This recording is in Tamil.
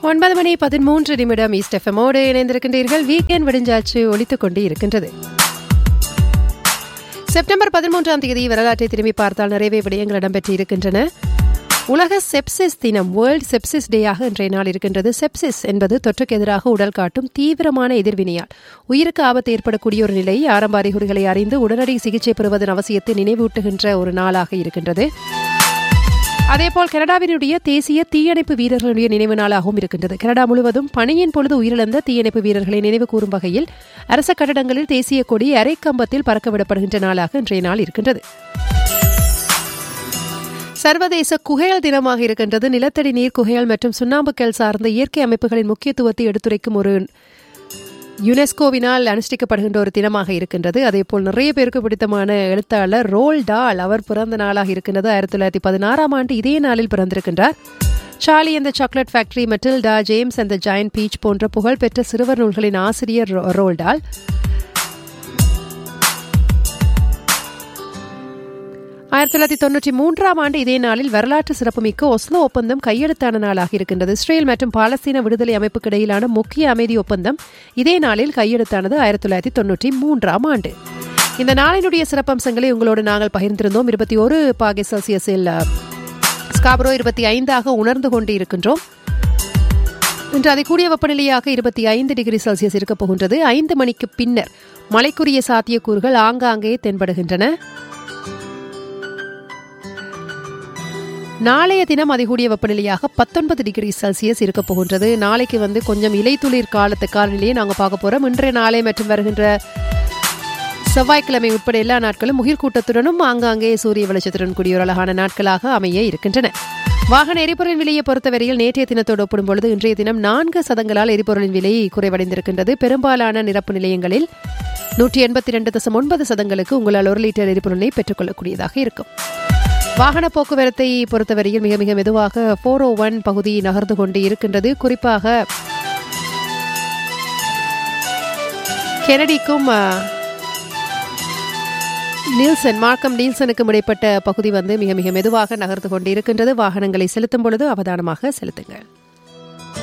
ஒன்பது மணி பதிமூன்று நிமிடம் ஈஸ்ட் எஃப்எம்மோடு இணைந்திருக்கின்றீர்கள் வீக்கெண்ட் விடிஞ்சாச்சு ஒலித்துக் கொண்டு இருக்கின்றது செப்டம்பர் பதிமூன்றாம் தேதி வரலாற்றை திரும்பி பார்த்தால் நிறையவே விடயங்கள் இடம்பெற்று இருக்கின்றன உலக செப்சிஸ் தினம் வேர்ல்ட் செப்சிஸ் டேயாக இன்றைய நாள் இருக்கின்றது செப்சிஸ் என்பது தொற்றுக்கு எதிராக உடல் காட்டும் தீவிரமான எதிர்வினையால் உயிருக்கு ஆபத்து ஏற்படக்கூடிய ஒரு நிலை ஆரம்ப அறிகுறிகளை அறிந்து உடனடி சிகிச்சை பெறுவதன் அவசியத்தை நினைவூட்டுகின்ற ஒரு நாளாக இருக்கின்றது அதேபோல் கனடாவினுடைய தேசிய தீயணைப்பு வீரர்களுடைய நினைவு நாளாகவும் இருக்கின்றது கனடா முழுவதும் பணியின் பொழுது உயிரிழந்த தீயணைப்பு வீரர்களை நினைவு கூறும் வகையில் அரச கட்டடங்களில் தேசிய கொடி அரைக்கம்பத்தில் பறக்கவிடப்படுகின்ற நாளாக இன்றைய நாள் இருக்கின்றது சர்வதேச குகையல் தினமாக இருக்கின்றது நிலத்தடி நீர் குகையல் மற்றும் சுண்ணாம்புக்கல் சார்ந்த இயற்கை அமைப்புகளின் முக்கியத்துவத்தை எடுத்துரைக்கும் ஒரு யுனெஸ்கோவினால் அனுஷ்டிக்கப்படுகின்ற ஒரு தினமாக இருக்கின்றது அதே போல் நிறைய பேருக்கு பிடித்தமான எழுத்தாளர் ரோல் டால் அவர் பிறந்த நாளாக இருக்கின்றது ஆயிரத்தி தொள்ளாயிரத்தி பதினாறாம் ஆண்டு இதே நாளில் பிறந்திருக்கின்றார் Charlie and the chocolate factory Matilda James and the giant peach போன்ற புகழ்பெற்ற சிறுவர் நூல்களின் ஆசிரியர் ரோல் டால் ஆயிரத்தி தொள்ளாயிரத்தி தொன்னூற்றி மூன்றாம் ஆண்டு இதே நாளில் வரலாற்று சிறப்புமிக்க ஒஸ்லோ ஒப்பந்தம் கையெழுத்தான நாளாக இருக்கின்றது இஸ்ரேல் மற்றும் பாலஸ்தீன விடுதலை அமைப்புக்கு இடையிலான முக்கிய அமைதி ஒப்பந்தம் இதே நாளில் கையெழுத்தானது ஆயிரத்தி தொள்ளாயிரத்தி தொன்னூற்றி மூன்றாம் ஆண்டு இந்த நாளினுடைய சிறப்பம்சங்களை உங்களோடு நாங்கள் பகிர்ந்திருந்தோம் இருபத்தி ஒரு பாகை செல்சியஸில் ஸ்காப்ரோ இருபத்தி ஐந்தாக உணர்ந்து கொண்டு இருக்கின்றோம் இன்று அதிகூடிய வெப்பநிலையாக இருபத்தி ஐந்து டிகிரி செல்சியஸ் இருக்கப் போகின்றது ஐந்து மணிக்கு பின்னர் மழைக்குரிய சாத்தியக்கூறுகள் ஆங்காங்கே தென்படுகின்றன நாளைய தினம் அதிகூடிய வெப்பநிலையாக பத்தொன்பது டிகிரி செல்சியஸ் இருக்க போகின்றது நாளைக்கு வந்து கொஞ்சம் இலைத்துளிர் காலத்து காலநிலையை நாங்கள் பார்க்க போகிறோம் இன்றைய நாளை மற்றும் வருகின்ற செவ்வாய்க்கிழமை உட்பட எல்லா நாட்களும் முகிர் கூட்டத்துடனும் ஆங்காங்கே சூரிய வெளிச்சத்துடன் கூடிய ஒரு அழகான நாட்களாக அமைய இருக்கின்றன வாகன எரிபொருளின் விலையை பொறுத்தவரையில் நேற்றைய தினத்தோடு ஒப்பிடும் பொழுது இன்றைய தினம் நான்கு சதங்களால் எரிபொருளின் விலை குறைவடைந்திருக்கின்றது பெரும்பாலான நிரப்பு நிலையங்களில் நூற்றி எண்பத்தி ரெண்டு தசம் ஒன்பது சதங்களுக்கு உங்களால் ஒரு லிட்டர் எரிபொருளை பெற்றுக்கொள்ளக்கூடியதாக இருக்கும் வாகன போக்குவரத்தை பொறுத்தவரையில் மிக மிக மெதுவாக ஃபோர் ஓ ஒன் பகுதி நகர்ந்து கொண்டு இருக்கின்றது குறிப்பாக கெனடிக்கும் நீல்சன் மார்க்கம் நீல்சனுக்கும் இடைப்பட்ட பகுதி வந்து மிக மிக மெதுவாக நகர்ந்து கொண்டு இருக்கின்றது வாகனங்களை செலுத்தும் பொழுது அவதானமாக செலுத்துங்கள்